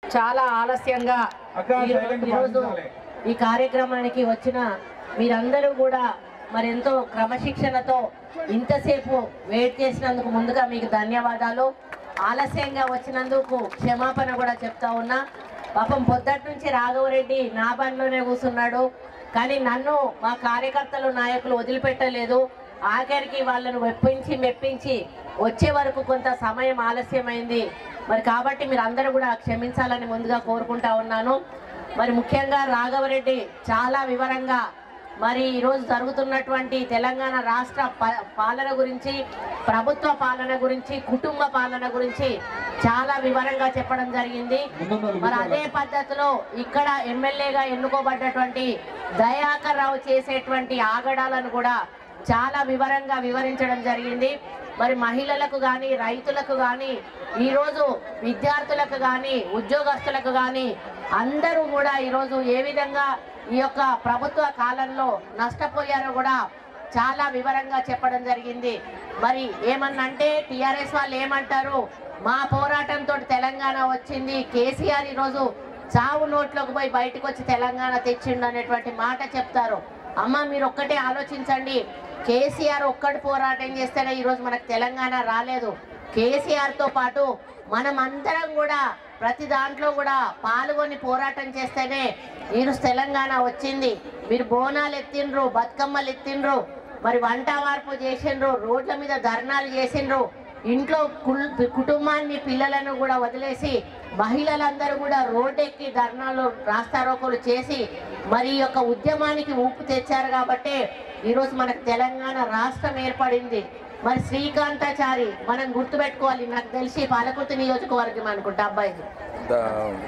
చాలా ఆలస్యంగా అక్క, ఈ- silent ఈరోజు పాటించాలి. ఈ కార్యక్రమానికి వచ్చిన మీరందరూ కూడా మరి ఎంతో క్రమశిక్షణతో ఇంతసేపు వెయిట్ చేసినందుకు ముందుగా మీకు ధన్యవాదాలు ఆలస్యంగా వచ్చినందుకు క్షమాపణ కూడా చెప్తా ఉన్నా పాపం పొద్దటి నుంచి రాఘవరెడ్డి నా పనిలోనే కూర్చున్నాడు కానీ నన్ను మా కార్యకర్తలు నాయకులు వదిలిపెట్టలేదు ఆఖరికి వాళ్ళను మెప్పించి మెప్పించి వచ్చే వరకు కొంత సమయం ఆలస్యమైంది మరి కాబట్టి మీరు అందరూ కూడా క్షమించాలని ముందుగా కోరుకుంటా ఉన్నాను మరి ముఖ్యంగా రాఘవరెడ్డి చాలా వివరంగా మరి ఈరోజు జరుగుతున్నటువంటి తెలంగాణ రాష్ట్ర ప- పాలన గురించి ప్రభుత్వ పాలన గురించి కుటుంబ పాలన గురించి చాలా వివరంగా చెప్పడం జరిగింది మరి అదే పద్ధతిలో ఇక్కడ ఎమ్మెల్యేగా ఎన్నుకోబడ్డటువంటి దయాకర్ రావు చేసేటువంటి ఆగడాలను కూడా చాలా వివరంగా వివరించడం జరిగింది మరి మహిళలకు కానీ రైతులకు కానీ ఈరోజు విద్యార్థులకు కానీ ఉద్యోగస్తులకు కానీ అందరూ కూడా ఈరోజు ఏ విధంగా ఈ యొక్క ప్రభుత్వ కాలంలో నష్టపోయారో కూడా చాలా వివరంగా చెప్పడం జరిగింది మరి ఏమన్నంటే టిఆర్ఎస్ వాళ్ళు ఏమంటారు మా పోరాటంతో తెలంగాణ వచ్చింది కేసీఆర్ ఈరోజు చావు నోట్లోకి పోయి బయటకు వచ్చి తెలంగాణ తెచ్చిండు అనేటువంటి మాట చెప్తారు అమ్మ మీరు ఒక్కటే ఆలోచించండి కేసీఆర్ ఒక్కటి పోరాటం చేస్తేనే ఈరోజు మనకు తెలంగాణ రాలేదు కేసీఆర్ తో పాటు మనం అందరం కూడా ప్రతి దాంట్లో కూడా పాల్గొని పోరాటం చేస్తేనే ఈరోజు తెలంగాణ వచ్చింది మీరు బోనాలు ఎత్తిండ్రు బతుకమ్మలు ఎత్తిండ్రు మరి వంట వార్పు చేసిండ్రు రోడ్ల మీద ధర్నాలు చేసిండ్రు ఇంట్లో కుల్- కుటుంబాన్ని పిల్లలను కూడా వదిలేసి మహిళలందరూ కూడా రోడ్డెక్కి ధర్నాలు రాస్తారోకోలు చేసి మరి ఈ యొక్క ఉద్యమానికి ఊపు తెచ్చారు కాబట్టి ఈరోజు మనకు తెలంగాణ రాష్ట్రం ఏర్పడింది మరి శ్రీకాంతాచారి మనం గుర్తుపెట్టుకోవాలి నాకు తెలిసి పాలకుర్తి నియోజకవర్గం అనుకుంటా అబ్బాయిది ద-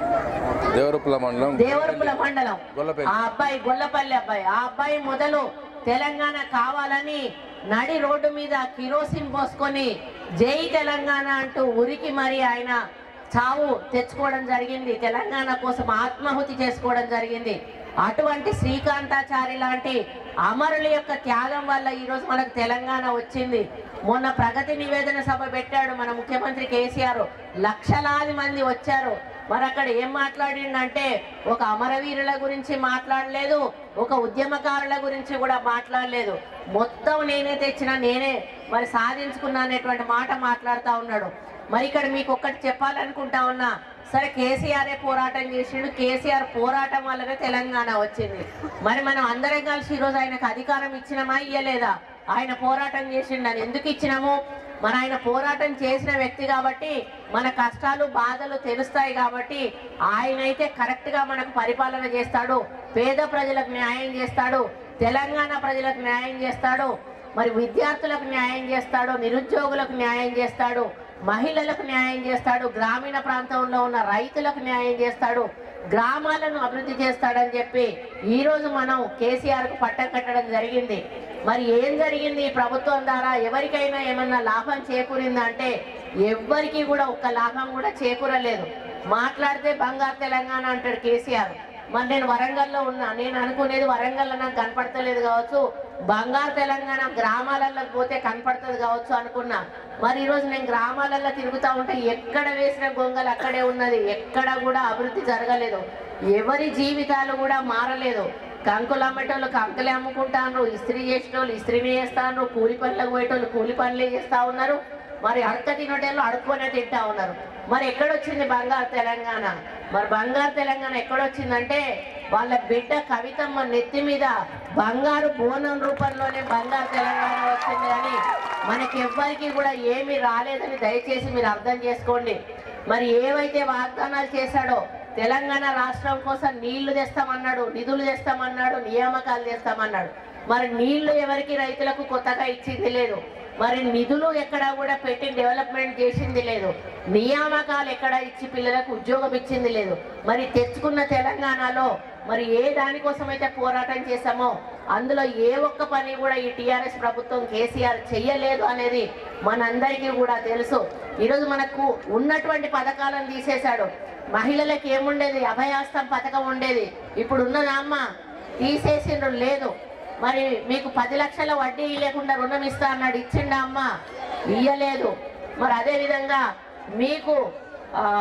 దేవరపుల మండలం దేవరపుల మండలం గొల్లపల్లి. ఆ అబ్బాయి గొల్లపల్లి అబ్బాయి ఆ అబ్బాయి మొదలు తెలంగాణ కావాలని నడి రోడ్డు మీద కిరోసిన్ పోసుకొని జై తెలంగాణ అంటూ ఉరికి మరి ఆయన చావు తెచ్చుకోవడం జరిగింది తెలంగాణ కోసం ఆత్మాహుతి చేసుకోవడం జరిగింది అటువంటి శ్రీకాంతాచారి లాంటి అమరుల యొక్క త్యాగం వల్ల ఈరోజు మనకు తెలంగాణ వచ్చింది మొన్న ప్రగతి నివేదన సభ పెట్టాడు మన ముఖ్యమంత్రి కేసీఆర్ లక్షలాది మంది వచ్చారు మరి అక్కడ ఏం మాట్లాడిండంటే ఒక అమరవీరుల గురించి మాట్లాడలేదు ఒక ఉద్యమకారుల గురించి కూడా మాట్లాడలేదు మొత్తం నేనే తెచ్చిన నేనే మరి సాధించుకున్నా అనేటువంటి మాట మాట్లాడుతూ ఉన్నాడు మరి ఇక్కడ మీకు ఒక్కటి చెప్పాలనుకుంటా ఉన్నా సరే కేసీఆర్ పోరాటం చేసిండు కేసీఆర్ పోరాటం వల్లనే తెలంగాణ వచ్చింది మరి మనం అందరం కలిసి ఈరోజు ఆయనకు అధికారం ఇచ్చినామా ఇయ్యలేదా ఆయన పోరాటం చేసిండని ఎందుకు ఇచ్చినాము మన ఆయన పోరాటం చేసిన వ్యక్తి కాబట్టి మన కష్టాలు బాధలు తెలుస్తాయి కాబట్టి ఆయన అయితే కరెక్ట్ గా మనకు పరిపాలన చేస్తాడు పేద ప్రజలకు న్యాయం చేస్తాడు తెలంగాణ ప్రజలకు న్యాయం చేస్తాడు మరి విద్యార్థులకు న్యాయం చేస్తాడు నిరుద్యోగులకు న్యాయం చేస్తాడు మహిళలకు న్యాయం చేస్తాడు గ్రామీణ ప్రాంతంలో ఉన్న రైతులకు న్యాయం చేస్తాడు గ్రామాలను అభివృద్ధి చేస్తాడని చెప్పి ఈ రోజు మనం కేసీఆర్ కు పట్టం కట్టడం జరిగింది మరి ఏం జరిగింది ఈ ప్రభుత్వం ద్వారా ఎవరికైనా ఏమన్నా లాభం చేకూరిందా అంటే ఎవ్వరికి కూడా ఒక్క లాభం కూడా చేకూరలేదు మాట్లాడితే బంగారు తెలంగాణ అంటాడు కేసీఆర్ మరి నేను వరంగల్లో ఉన్నా నేను అనుకునేది వరంగల్లో నాకు కనపడతలేదు కావచ్చు బంగారు తెలంగాణ గ్రామాలలో పోతే కనపడుతుంది కావచ్చు అనుకున్నా మరి ఈరోజు నేను గ్రామాలలో తిరుగుతూ ఉంటే ఎక్కడ వేసిన గొంగలు అక్కడే ఉన్నది ఎక్కడ కూడా అభివృద్ధి జరగలేదు ఎవరి జీవితాలు కూడా మారలేదు కంకులు అమ్మేటోళ్ళు కంకులే అమ్ముకుంటాను ఇస్త్రీ చేసేటోళ్ళు ఇస్త్రీని చేస్తాను కూలి పనులకు పోయేటోళ్ళు కూలి పనులే చేస్తా ఉన్నారు మరి అడక తినేటోళ్ళు అడుక్కొనే తింటా ఉన్నారు మరి ఎక్కడొచ్చింది బంగారు తెలంగాణ మరి బంగారు తెలంగాణ ఎక్కడొచ్చిందంటే వాళ్ళ బిడ్డ కవితమ్మ నెత్తి మీద బంగారు బోనం రూపంలోనే బంగారు తెలంగాణ వచ్చింది కానీ మనకి ఎవ్వరికి కూడా ఏమీ రాలేదని దయచేసి మీరు అర్థం చేసుకోండి మరి ఏవైతే వాగ్దానాలు చేశాడో తెలంగాణ రాష్ట్రం కోసం నీళ్లు తెస్తామన్నాడు నిధులు తెస్తామన్నాడు నియామకాలు తెస్తామన్నాడు మరి నీళ్లు ఎవరికి రైతులకు కొత్తగా ఇచ్చింది లేదు మరి నిధులు ఎక్కడ కూడా పెట్టి డెవలప్మెంట్ చేసింది లేదు నియామకాలు ఎక్కడ ఇచ్చి పిల్లలకు ఉద్యోగం ఇచ్చింది లేదు మరి తెచ్చుకున్న తెలంగాణలో మరి ఏ దానికోసం అయితే పోరాటం చేశామో అందులో ఏ ఒక్క పని కూడా ఈ టిఆర్ఎస్ ప్రభుత్వం కేసీఆర్ చెయ్యలేదు అనేది మనందరికీ కూడా తెలుసు ఈరోజు మనకు ఉన్నటువంటి పథకాలను తీసేశాడు మహిళలకు ఏముండేది అభయాస్తం పథకం ఉండేది ఇప్పుడు ఉన్నదా అమ్మ తీసేసిండ్రు లేదు మరి మీకు పది లక్షల వడ్డీ లేకుండా రుణం ఇస్తా అన్నాడు ఇచ్చిండా అమ్మ ఇయ్యలేదు మరి అదే విధంగా మీకు ఆ,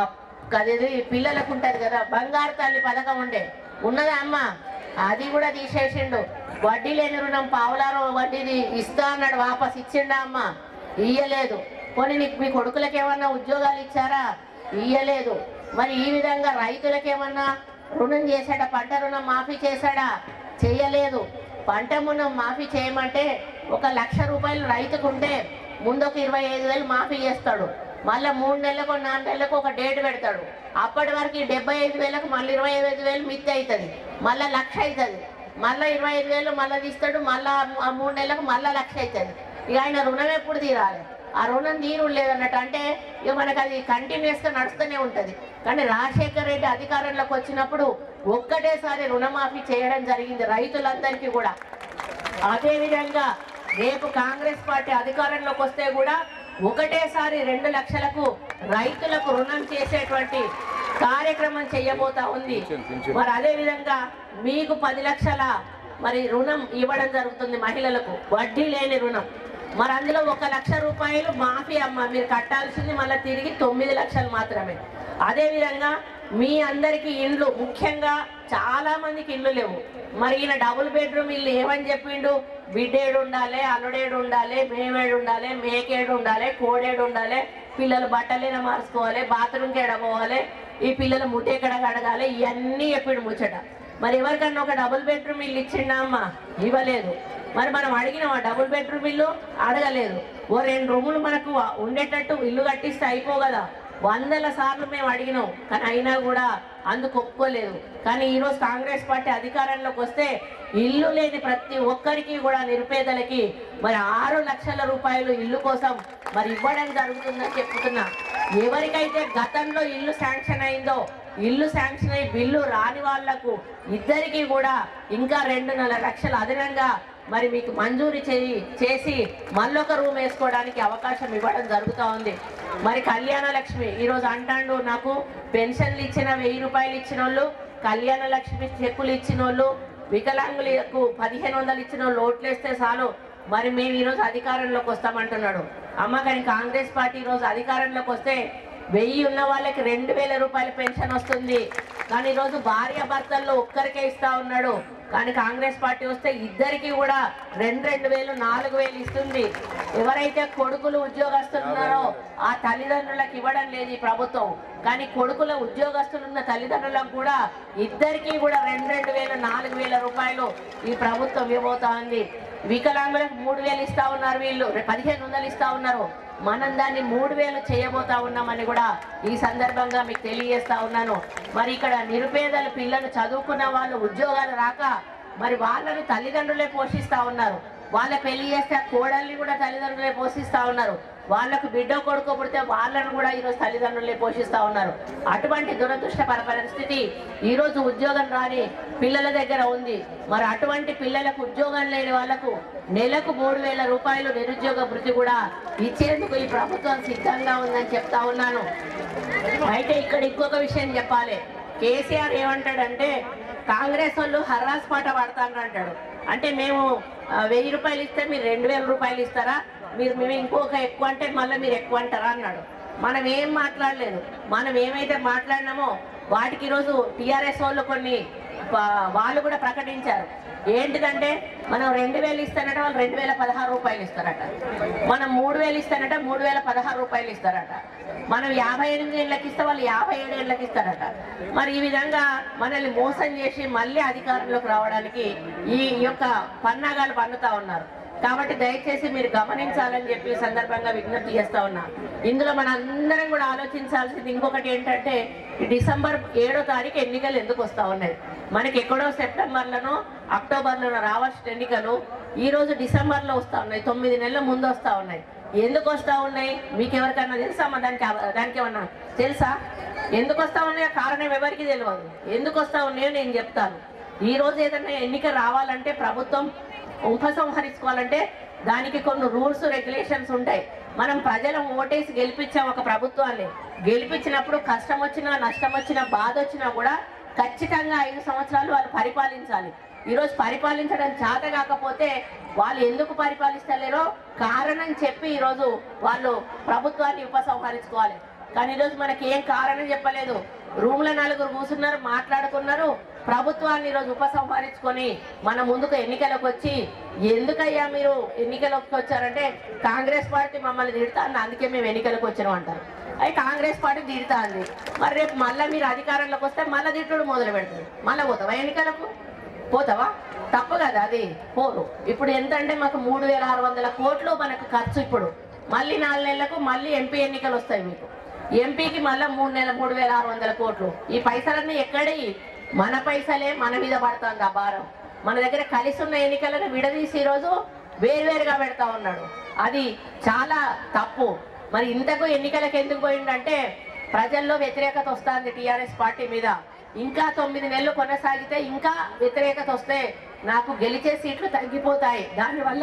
అది పిల్లలకు ఉంటది కదా బంగారు తల్లి పథకం ఉండే ఉన్నదా అమ్మ అది కూడా తీసేసిండు వడ్డీ లేని రుణం పావులారో వడ్డీది ఇస్తా అన్నాడు వాపస్ ఇచ్చిండా అమ్మ ఇయ్యలేదు పోనీ నీకు మీ కొడుకులకు ఏమన్నా ఉద్యోగాలు ఇచ్చారా ఇయ్యలేదు మరి ఈ విధంగా రైతులకేమన్నా రుణం చేశాడా పంట రుణం మాఫీ చేశాడా చేయలేదు పంట రుణం మాఫీ చేయమంటే ఒక లక్ష రూపాయలు రైతుకు ఉంటే ముందు ఒక ఇరవై ఐదు వేలు మాఫీ చేస్తాడు మళ్ళీ మూడు నెలలకు నాలుగు నెలలకు ఒక డేట్ పెడతాడు అప్పటి వరకు ఈ డెబ్బై ఐదు వేలకు మళ్ళీ ఇరవై ఐదు వేలు మిత్తి అవుతుంది మళ్ళీ లక్ష అవుతుంది మళ్ళీ ఇరవై ఐదు వేలు మళ్ళీ తీస్తాడు మళ్ళీ ఆ మూడు నెలలకు మళ్ళీ లక్ష అవుతుంది ఇక ఆయన రుణం ఎప్పుడు తీరాలి ఆ రుణం తీరు లేదన్నట్టు అంటే ఇక మనకు అది కంటిన్యూస్ గా నడుస్తూనే ఉంటది కానీ రాజశేఖర్ రెడ్డి అధికారంలోకి వచ్చినప్పుడు ఒక్కటేసారి రుణమాఫీ చేయడం జరిగింది రైతులందరికీ కూడా అదే విధంగా రేపు కాంగ్రెస్ పార్టీ అధికారంలోకి వస్తే కూడా ఒకటేసారి రెండు లక్షలకు రైతులకు రుణం చేసేటువంటి కార్యక్రమం చేయబోతా ఉంది మరి అదే విధంగా మీకు పది లక్షల మరి రుణం ఇవ్వడం జరుగుతుంది మహిళలకు వడ్డీ లేని రుణం మరి అందులో ఒక లక్ష రూపాయలు మాఫీ అమ్మ మీరు కట్టాల్సింది మళ్ళీ తిరిగి తొమ్మిది లక్షలు మాత్రమే అదే విధంగా మీ అందరికి ఇండ్లు ముఖ్యంగా చాలా మందికి ఇల్లు లేవు మరి ఈయన డబుల్ బెడ్రూమ్ ఇల్లు ఏమని చెప్పిండు బిడ్డేడు ఉండాలి అల్లుడేడు ఉండాలి మేమేడు ఉండాలి మేకేడు ఉండాలి కోడేడు ఉండాలి పిల్లలు బట్టలైనా మార్చుకోవాలి బాత్రూమ్కి ఎడపోవాలి ఈ పిల్లలు ముట్టెక్కడ కడగాలి ఇవన్నీ చెప్పిండు ముచ్చట మరి ఎవరికన్నా ఒక డబుల్ బెడ్రూమ్ ఇల్లు ఇచ్చిండా అమ్మా ఇవ్వలేదు మరి మనం అడిగినాం ఆ డబుల్ బెడ్రూమ్ ఇల్లు అడగలేదు ఓ రెండు రూములు మనకు ఉండేటట్టు ఇల్లు కట్టిస్తే అయిపో కదా వందల సార్లు మేము అడిగినాం కానీ అయినా కూడా అందుకు ఒప్పుకోలేదు కానీ ఈరోజు కాంగ్రెస్ పార్టీ అధికారంలోకి వస్తే ఇల్లు లేని ప్రతి ఒక్కరికి కూడా నిరుపేదలకి మరి ఆరు లక్షల రూపాయలు ఇల్లు కోసం మరి ఇవ్వడం జరుగుతుందని చెప్తున్నా ఎవరికైతే గతంలో ఇల్లు శాంక్షన్ అయిందో ఇల్లు శాంక్షన్ అయ్యి బిల్లు రాని వాళ్లకు ఇద్దరికి కూడా ఇంకా రెండున్నర లక్షలు అదనంగా మరి మీకు మంజూరు చేయి చేసి మళ్ళొక రూమ్ వేసుకోవడానికి అవకాశం ఇవ్వడం జరుగుతూ ఉంది మరి కళ్యాణ లక్ష్మి ఈరోజు అంటాండు నాకు పెన్షన్లు ఇచ్చిన వెయ్యి రూపాయలు ఇచ్చిన వాళ్ళు కళ్యాణ లక్ష్మి చెక్కులు ఇచ్చిన వాళ్ళు వికలాంగులకు పదిహేను వందలు ఇచ్చిన వాళ్ళు ఓట్లేస్తే చాలు మరి మేము ఈరోజు అధికారంలోకి వస్తామంటున్నాడు అమ్మ కానీ కాంగ్రెస్ పార్టీ ఈరోజు అధికారంలోకి వస్తే వెయ్యి ఉన్న వాళ్ళకి రెండు వేల రూపాయల పెన్షన్ వస్తుంది కానీ ఈరోజు భార్య భర్తల్లో ఒక్కరికే ఇస్తా ఉన్నాడు కానీ కాంగ్రెస్ పార్టీ వస్తే ఇద్దరికి కూడా రెండు రెండు వేలు నాలుగు వేలు ఇస్తుంది ఎవరైతే కొడుకులు ఉద్యోగస్తులు ఉన్నారో ఆ తల్లిదండ్రులకు ఇవ్వడం లేదు ఈ ప్రభుత్వం కానీ కొడుకుల ఉద్యోగస్తులు ఉన్న తల్లిదండ్రులకు కూడా ఇద్దరికి కూడా రెండు రెండు వేలు నాలుగు వేల రూపాయలు ఈ ప్రభుత్వం ఇవ్వబోతా ఉంది వికలాంగులకు మూడు వేలు ఇస్తా ఉన్నారు వీళ్ళు పదిహేను వందలు ఇస్తా ఉన్నారు మనం దాన్ని మూడు వేలు చేయబోతా ఉన్నామని కూడా ఈ సందర్భంగా మీకు తెలియజేస్తా ఉన్నాను మరి ఇక్కడ నిరుపేదల పిల్లలు చదువుకున్న వాళ్ళు ఉద్యోగాలు రాక మరి వాళ్ళని తల్లిదండ్రులే పోషిస్తా ఉన్నారు వాళ్ళ పెళ్లి చేస్తే ఆ కోడల్ని కూడా తల్లిదండ్రులే పోషిస్తా ఉన్నారు వాళ్ళకు బిడ్డ కొడుకు పుడితే వాళ్ళను కూడా ఈరోజు తల్లిదండ్రులే పోషిస్తా ఉన్నారు అటువంటి దురదృష్టకర పరిస్థితి ఈరోజు ఉద్యోగం రాని పిల్లల దగ్గర ఉంది మరి అటువంటి పిల్లలకు ఉద్యోగం లేని వాళ్ళకు నెలకు మూడు వేల రూపాయలు నిరుద్యోగ భృతి కూడా ఇచ్చేందుకు ఈ ప్రభుత్వం సిద్ధంగా ఉందని చెప్తా ఉన్నాను అయితే ఇక్కడ ఇంకొక విషయం చెప్పాలి కేసీఆర్ ఏమంటాడంటే కాంగ్రెస్ వాళ్ళు హర్రాస్ పాట పాడతాను అంటాడు అంటే మేము ఆ, వెయ్యి రూపాయలు ఇస్తే మీరు రెండు వేల రూపాయలు ఇస్తారా మీరు మేము ఇంకొక ఎక్కువ అంటే మళ్ళీ మీరు ఎక్కువ అంటారా అన్నాడు మనం ఏం మాట్లాడలేదు మనం ఏమైతే మాట్లాడినామో వాటికి ఈరోజు టీఆర్ఎస్ వాళ్ళు కొన్ని వా- వాళ్ళు కూడా ప్రకటించారు ఏంటిదంటే మనం రెండు వేలు ఇస్తానట వాళ్ళు రెండు వేల పదహారు రూపాయలు ఇస్తారట మనం మూడు వేలు ఇస్తానట మూడు వేల పదహారు రూపాయలు ఇస్తారట మనం యాభై ఎనిమిది ఏళ్ళకి ఇస్తే వాళ్ళు యాభై ఏడు ఏళ్ళకి ఇస్తారట మరి ఈ విధంగా మనల్ని మోసం చేసి మళ్ళీ అధికారంలోకి రావడానికి ఈ యొక్క పన్నాగాలు పన్నుతా ఉన్నారు కాబట్టి దయచేసి మీరు గమనించాలని చెప్పి ఈ సందర్భంగా విజ్ఞప్తి చేస్తా ఉన్నా ఇందులో మన అందరం కూడా ఆలోచించాల్సింది ఇంకొకటి ఏంటంటే ఈ డిసెంబర్ ఏడో తారీఖు ఎన్నికలు ఎందుకు వస్తా ఉన్నాయి మనకి ఎక్కడో సెప్టెంబర్లోనో అక్టోబర్లోనో రావాల్సిన ఎన్నికలు ఈ రోజు డిసెంబర్లో వస్తా ఉన్నాయి తొమ్మిది నెలల ముందు వస్తా ఉన్నాయి ఎందుకు వస్తా ఉన్నాయి మీకు ఎవరికన్నా తెలుసా మా దానికి దానికి ఏమన్నా తెలుసా ఎందుకు వస్తా ఉన్నాయో కారణం ఎవరికి తెలియదు ఎందుకు వస్తా ఉన్నాయో నేను చెప్తాను ఈ రోజు ఏదైనా ఎన్నిక రావాలంటే ప్రభుత్వం ఉపసంహరించుకోవాలంటే దానికి కొన్ని రూల్స్ రెగ్యులేషన్స్ ఉంటాయి మనం ప్రజలు ఓటేసి గెలిపించాం ఒక ప్రభుత్వాన్ని గెలిపించినప్పుడు కష్టం వచ్చినా నష్టం వచ్చినా బాధ వచ్చినా కూడా ఖచ్చితంగా ఐదు సంవత్సరాలు వాళ్ళు పరిపాలించాలి ఈరోజు పరిపాలించడం చేత కాకపోతే వాళ్ళు ఎందుకు పరిపాలిస్తలేరో కారణం చెప్పి ఈరోజు వాళ్ళు ప్రభుత్వాన్ని ఉపసంహరించుకోవాలి కానీ ఈరోజు మనకి ఏం కారణం చెప్పలేదు రూమ్లో నలుగురు కూర్చున్నారు మాట్లాడుకున్నారు ప్రభుత్వాన్ని ఈరోజు ఉపసంహరించుకొని మన ముందుకు ఎన్నికలకు వచ్చి ఎందుకయ్యా మీరు ఎన్నికలకు వచ్చారంటే కాంగ్రెస్ పార్టీ మమ్మల్ని తిడతాను అందుకే మేము ఎన్నికలకు వచ్చినాం అంటారు అవి కాంగ్రెస్ పార్టీ తిడతాంది మరి రేపు మళ్ళీ మీరు అధికారంలోకి వస్తే మళ్ళీ తిట్టుడు మొదలు పెడతారు మళ్ళీ పోతావా ఎన్నికలకు పోతావా తప్పు కదా అది పోరు ఇప్పుడు ఎంత అంటే మాకు మూడు వేల ఆరు వందల కోట్లు మనకు ఖర్చు ఇప్పుడు మళ్ళీ నాలుగు నెలలకు మళ్ళీ ఎంపీ ఎన్నికలు వస్తాయి మీకు ఎంపీకి మళ్ళీ మూడు నెలల మూడు వేల ఆరు వందల కోట్లు ఈ పైసలన్నీ ఎక్కడి మన పైసలే మన మీద పడుతుంది ఆ భారం మన దగ్గర కలిసి ఉన్న ఎన్నికలను విడదీసి ఈరోజు వేరువేరుగా పెడతా ఉన్నాడు అది చాలా తప్పు మరి ఇంతకు ఎన్నికలకు ఎందుకు పోయిండంటే ప్రజల్లో వ్యతిరేకత వస్తుంది టీఆర్ఎస్ పార్టీ మీద ఇంకా తొమ్మిది నెలలు కొనసాగితే ఇంకా వ్యతిరేకత వస్తే నాకు గెలిచే సీట్లు తగ్గిపోతాయి దానివల్ల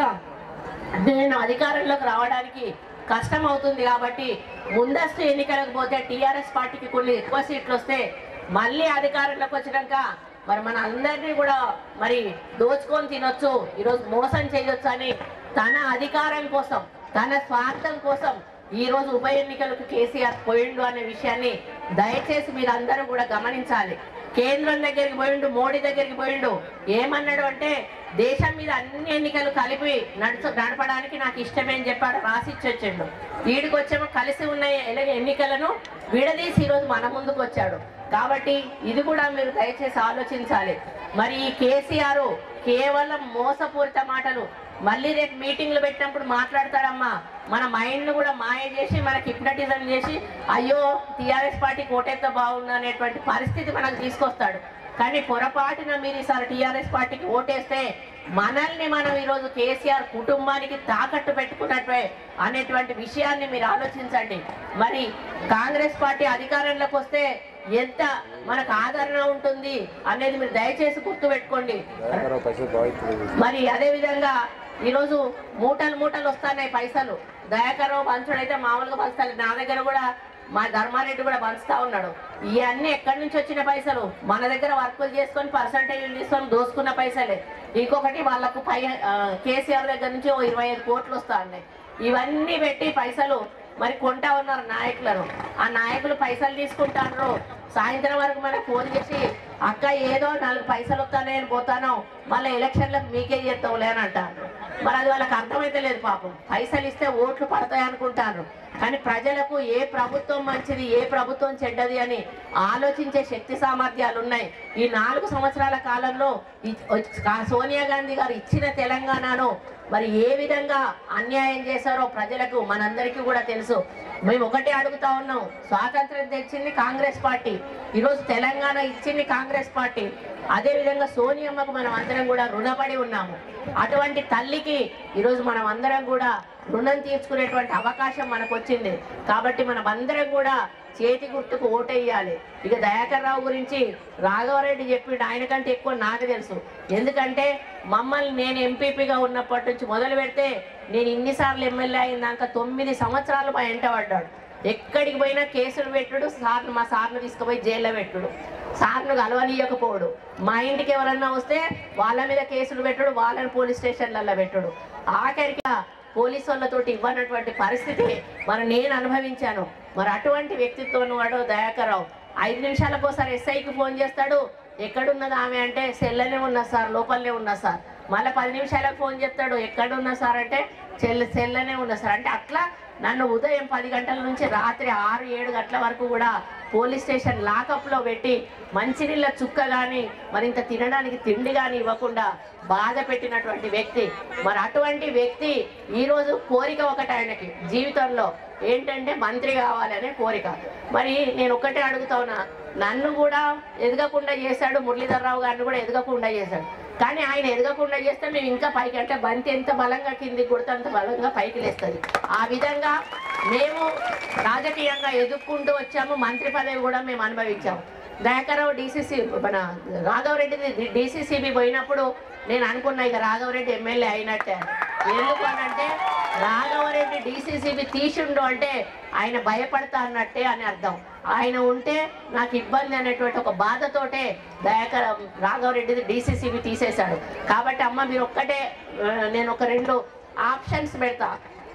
నేను అధికారంలోకి రావడానికి కష్టం అవుతుంది కాబట్టి ముందస్తు ఎన్నికలకు పోతే టీఆర్ఎస్ పార్టీకి కొన్ని ఎక్కువ సీట్లు వస్తే మళ్ళీ అధికారంలోకి వచ్చినాక మరి మన అందరినీ కూడా మరి దోచుకొని తినొచ్చు ఈరోజు మోసం చేయొచ్చు అని తన అధికారం కోసం తన స్వార్థం కోసం ఈ రోజు ఉప ఎన్నికలకు కేసీఆర్ పోయిండు అనే విషయాన్ని దయచేసి మీరు అందరూ కూడా గమనించాలి కేంద్రం దగ్గరికి పోయిండు మోడీ దగ్గరికి పోయిండు ఏమన్నాడు అంటే దేశం మీద అన్ని ఎన్నికలు కలిపి నడుచు నడపడానికి నాకు ఇష్టమే అని చెప్పాడు రాసిచ్చి వచ్చిండు వీడికి వచ్చేమో కలిసి ఉన్న ఎల- ఎన్నికలను విడదీసి ఈరోజు మన ముందుకు వచ్చాడు కాబట్టి ఇది కూడా మీరు దయచేసి ఆలోచించాలి మరి ఈ కేసీఆర్ కేవలం మోసపూరిత మాటలు మళ్ళీ రేపు మీటింగ్లు పెట్టినప్పుడు మాట్లాడతాడమ్మా మన మైండ్ కూడా మాయ చేసి మనకి హిప్నటిజం చేసి అయ్యో టీఆర్ఎస్ పార్టీ కోటేస్తే బాగుంది అనేటువంటి పరిస్థితి మనకు తీసుకొస్తాడు కానీ పొరపాటున మీరు ఈసారి టీఆర్ఎస్ పార్టీకి ఓటేస్తే మనల్ని మనం ఈరోజు కేసీఆర్ కుటుంబానికి తాకట్టు పెట్టుకున్నట్టే అనేటువంటి విషయాన్ని మీరు ఆలోచించండి మరి కాంగ్రెస్ పార్టీ అధికారంలోకి వస్తే ఎంత మనకు ఆదరణ ఉంటుంది అనేది మీరు దయచేసి గుర్తుపెట్టుకోండి దయాకరావు పైసలు బాగా ఇస్తుంది. మరి అదే విధంగా ఈరోజు మూటలు మూటలు వస్తున్నాయి పైసలు దయాకరం పంచుడైతే మామూలుగా పంచుతారు నా దగ్గర కూడా మా ధర్మారెడ్డి కూడా పంచుతా ఉన్నాడు ఇవన్నీ ఎక్కడి నుంచి వచ్చిన పైసలు మన దగ్గర వర్కులు చేసుకొని పర్సంటేజ్ తీసుకొని దోసుకున్న పైసలే ఇంకొకటి వాళ్ళకు పై ఆ, కేసీఆర్ దగ్గర నుంచి ఓ ఇరవై ఐదు కోట్లు వస్తా ఉన్నాయి ఇవన్నీ పెట్టి పైసలు మరి కొంటా ఉన్నారు నాయకులను ఆ నాయకులు పైసలు తీసుకుంటారు సాయంత్రం వరకు మనకు ఫోన్ చేసి అక్క ఏదో నాలుగు పైసలు వస్తానని పోతాను మళ్ళీ ఎలక్షన్లకు మీకే చేస్తావులే అని అంటారు మరి అది వాళ్ళకి అర్థమైతే లేదు పాపం పైసలు ఇస్తే ఓట్లు పడతాయి అనుకుంటారు కానీ ప్రజలకు ఏ ప్రభుత్వం మంచిది ఏ ప్రభుత్వం చెడ్డది అని ఆలోచించే శక్తి సామర్థ్యాలు ఉన్నాయి ఈ నాలుగు సంవత్సరాల కాలంలో ఈ- కా- సోనియా గాంధీ గారు ఇచ్చిన తెలంగాణను మరి ఏ విధంగా అన్యాయం చేశారో ప్రజలకు మనందరికీ కూడా తెలుసు మేము ఒకటే అడుగుతా ఉన్నాం స్వాతంత్రం తెచ్చింది కాంగ్రెస్ పార్టీ ఈరోజు తెలంగాణ ఇచ్చింది కాంగ్రెస్ పార్టీ అదే విధంగా సోనియమ్మకు మనం అందరం కూడా రుణపడి ఉన్నాము అటువంటి తల్లికి ఈరోజు మనం అందరం కూడా రుణం తీర్చుకునేటువంటి అవకాశం మనకు వచ్చింది కాబట్టి మనం అందరం కూడా చేతి గుర్తుకు ఓటేయాలి ఇక దయాకర్ రావు గురించి రాఘవరెడ్డి చెప్పిండు ఆయన కంటే ఎక్కువ నాకు తెలుసు ఎందుకంటే మమ్మల్ని నేను ఎంపీపీగా ఉన్నప్పటి నుంచి మొదలు పెడితే నేను ఇన్నిసార్లు ఎమ్మెల్యే అయినాక తొమ్మిది సంవత్సరాలు మా ఎంట పడ్డాడు ఎక్కడికి పోయినా కేసులు పెట్టుడు సార్ను మా సార్ను తీసుకుపోయి జైల్లో పెట్టుడు సార్ను కలవనీయకపోవడు మా ఇంటికి ఎవరన్నా వస్తే వాళ్ళ మీద కేసులు పెట్టుడు వాళ్ళని పోలీస్ స్టేషన్లలో పెట్టుడు ఆఖరికి పోలీసు వాళ్ళతోటి ఇవ్వనటువంటి పరిస్థితి మరి నేను అనుభవించాను మరి అటువంటి వ్యక్తిత్వం వాడు దయాకర్ రావు ఐదు నిమిషాలకు ఒకసారి ఎస్ఐకి ఫోన్ చేస్తాడు ఎక్కడున్నది ఆమె అంటే సెల్లనే ఉన్నా సార్ లోపలనే ఉన్నా సార్ మళ్ళీ పది నిమిషాలకు ఫోన్ చేస్తాడు ఎక్కడున్నా సార్ అంటే చెల్ల సెల్లనే ఉన్నా సార్ అంటే అట్లా నన్ను ఉదయం పది గంటల నుంచి రాత్రి ఆరు ఏడు గంటల వరకు కూడా పోలీస్ స్టేషన్ లాకప్లో పెట్టి మంచినీళ్ళ చుక్క కానీ మరింత తినడానికి తిండి కానీ ఇవ్వకుండా బాధ పెట్టినటువంటి వ్యక్తి మరి అటువంటి వ్యక్తి ఈరోజు కోరిక ఒకటి ఆయనకి జీవితంలో ఏంటంటే మంత్రి కావాలనే కోరిక మరి నేను ఒక్కటే అడుగుతా ఉన్నా నన్ను కూడా ఎదగకుండా చేశాడు మురళీధర్ రావు గారిని కూడా ఎదగకుండా చేశాడు కానీ ఆయన ఎదగకుండా చేస్తే మేము ఇంకా పైకి అంటే బంతి ఎంత బలంగా కింది కొడితే అంత బలంగా పైకి లేస్తుంది ఆ విధంగా మేము రాజకీయంగా ఎదుక్కుంటూ వచ్చాము మంత్రి పదవి కూడా మేము అనుభవించాము దయాకరావు డీసీసీ మన రాఘవరెడ్డి డీసీసీబీ పోయినప్పుడు నేను అనుకున్నా ఇక రాఘవరెడ్డి ఎమ్మెల్యే అయినట్టే ఎందుకు అనంటే రాఘవరెడ్డి డీసీసీబీ తీసిండు అంటే ఆయన భయపడతా అన్నట్టే అని అర్థం ఆయన ఉంటే నాకు ఇబ్బంది అనేటువంటి ఒక బాధతోటే దయాకర రాఘవరెడ్డిది డీసీసీబీ తీసేశాడు కాబట్టి అమ్మ మీరు ఒక్కటే ఆ, నేను ఒక రెండు ఆప్షన్స్ పెడతా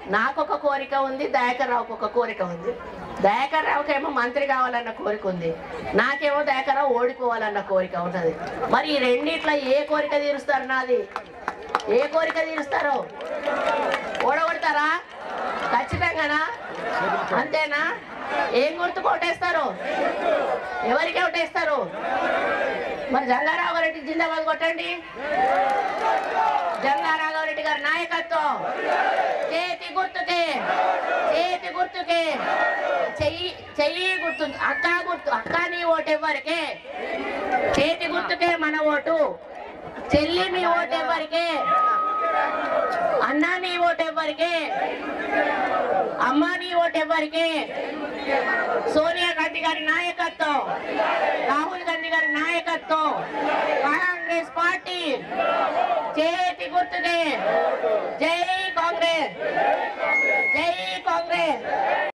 నాకొక కోరిక ఉంది దయాకర్ రావుకి ఒక కోరిక ఉంది దయాకర్ రావుకి ఏమో మంత్రి కావాలన్న కోరిక ఉంది నాకేమో దయాకర్ రావు ఓడిపోవాలన్న కోరిక ఉన్నది మరి ఈ రెండిట్ల ఏ కోరిక తీరుస్తారు నాది ఏ కోరిక తీరుస్తారు ఓడగొడతారా ఖచ్చితంగానా అంతేనా ఏం గుర్తు కొట్టేస్తారు ఎవరికి ఓటేస్తారు మరి జంగారావు గారి జిందాబాద్ కొట్టండి జంగారావు రెడ్డి గారి నాయకత్వం చేతి గుర్తుకే చేతి గుర్తుకే చెయ్యి చెయ్యి గుర్తు అక్క గుర్తు అక్క నీ ఓటు ఎవరికే చేతి గుర్తుకే మన ఓటు చెల్లి మీ ఓటు ఎవరికే అన్న నీ ఓటు ఎవరికే అమ్మ నీ ఓటు ఎవరికే సోనియా గాంధీ గారి నాయకత్వం రాహుల్ గాంధీ గారి నాయకత్వం కాంగ్రెస్ పార్టీ చేతి గుర్తుకే జై కాంగ్రెస్ జై కాంగ్రెస్